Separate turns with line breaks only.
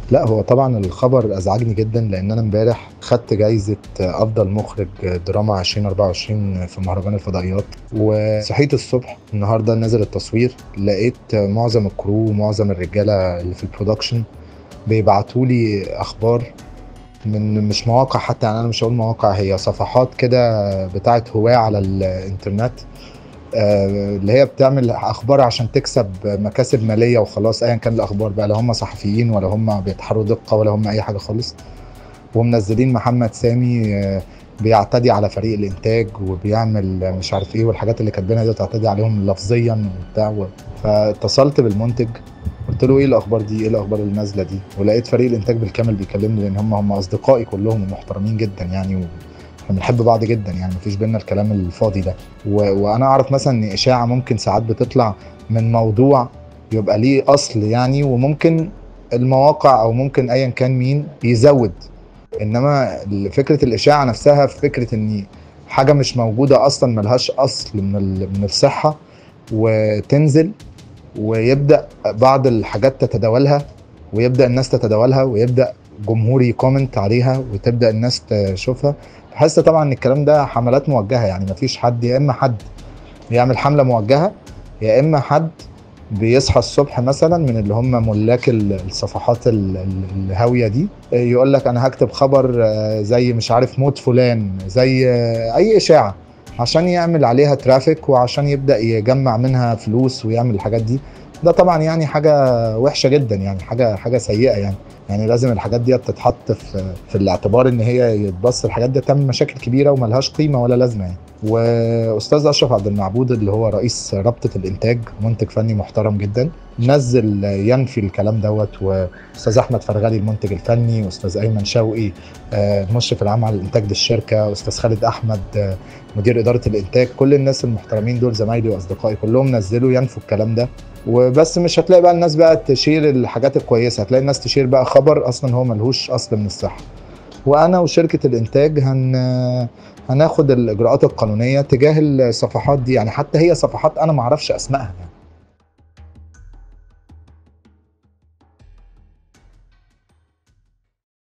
لا هو طبعا الخبر ازعجني جدا لان انا امبارح خدت جايزه افضل مخرج دراما 2024 في مهرجان الفضائيات وصحيت الصبح النهارده نزل التصوير لقيت معظم الكرو ومعظم الرجاله اللي في البرودكشن بيبعتوا لي اخبار من مش مواقع حتى يعني انا مش هقول مواقع هي صفحات كده بتاعت هواه على الانترنت آه، اللي هي بتعمل اخبار عشان تكسب مكاسب ماليه وخلاص ايا كان الاخبار بقى لا هم صحفيين ولا هم بيتحروا دقه ولا هم اي حاجه خالص ومنزلين محمد سامي آه، بيعتدي على فريق الانتاج وبيعمل مش عارف ايه والحاجات اللي كاتبينها دي تعتدي عليهم لفظيا وبتاع فاتصلت بالمنتج قلت له ايه الاخبار دي ايه الاخبار اللي نازله دي ولقيت فريق الانتاج بالكامل بيكلمني لان هم هم اصدقائي كلهم ومحترمين جدا يعني احنا بنحب بعض جدا يعني مفيش بينا الكلام الفاضي ده و... وانا اعرف مثلا ان اشاعه ممكن ساعات بتطلع من موضوع يبقى ليه اصل يعني وممكن المواقع او ممكن ايا كان مين يزود انما فكره الاشاعه نفسها في فكره ان حاجه مش موجوده اصلا ملهاش اصل من من الصحه وتنزل ويبدا بعض الحاجات تتداولها ويبدا الناس تتداولها ويبدا جمهور يكومنت عليها وتبدا الناس تشوفها بحس طبعا ان الكلام ده حملات موجهه يعني مفيش حد يا اما حد بيعمل حمله موجهه يا اما حد بيصحى الصبح مثلا من اللي هم ملاك الصفحات الهاويه دي يقول لك انا هكتب خبر آه، زي مش عارف موت فلان زي آه، اي اشاعه عشان يعمل عليها ترافيك وعشان يبدا يجمع منها فلوس ويعمل الحاجات دي ده طبعا يعني حاجه وحشه جدا يعني حاجه حاجه سيئه يعني يعني لازم الحاجات دي تتحط في في الاعتبار ان هي يتبص الحاجات دي تعمل مشاكل كبيره وملهاش قيمه ولا لازمه يعني واستاذ اشرف عبد المعبود اللي هو رئيس رابطه الانتاج منتج فني محترم جدا نزل ينفي الكلام دوت واستاذ احمد فرغلي المنتج الفني واستاذ ايمن شوقي المشرف آه، العام على الانتاج للشركه واستاذ خالد احمد آه، مدير اداره الانتاج كل الناس المحترمين دول زمايلي واصدقائي كلهم نزلوا ينفوا الكلام ده وبس مش هتلاقي بقى الناس بقى تشير الحاجات الكويسه هتلاقي الناس تشير بقى خبر اصلا هو ملهوش اصل من الصحه وانا وشركه الانتاج هن هناخد الاجراءات القانونيه تجاه الصفحات دي يعني حتى هي صفحات انا ما اعرفش اسمائها يعني